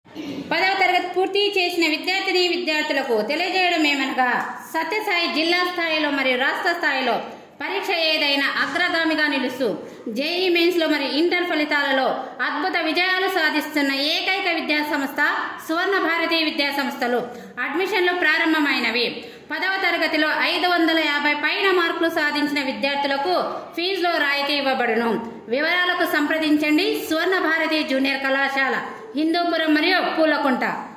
పదవ తరగతి పూర్తి చేసిన విద్యార్థిని విద్యార్థులకు తెలియజేయడం ఏమనగా సత్యసాయి జిల్లా స్థాయిలో మరియు రాష్ట్ర స్థాయిలో పరీక్ష ఏదైనా అగ్రగామిగా నిలుస్తూ జేఈ మెయిన్స్లో మరియు ఇంటర్ ఫలితాలలో అద్భుత విజయాలు సాధిస్తున్న ఏకైక విద్యా సంస్థ సువర్ణ భారతి విద్యా సంస్థలు అడ్మిషన్లు ప్రారంభమైనవి పదవ తరగతిలో ఐదు వందల యాభై పైన మార్కులు సాధించిన విద్యార్థులకు ఫీజులో రాయితీ ఇవ్వబడును వివరాలకు సంప్రదించండి సువర్ణ భారతి జూనియర్ కళాశాల హిందూపురం మరియు పూలకుంట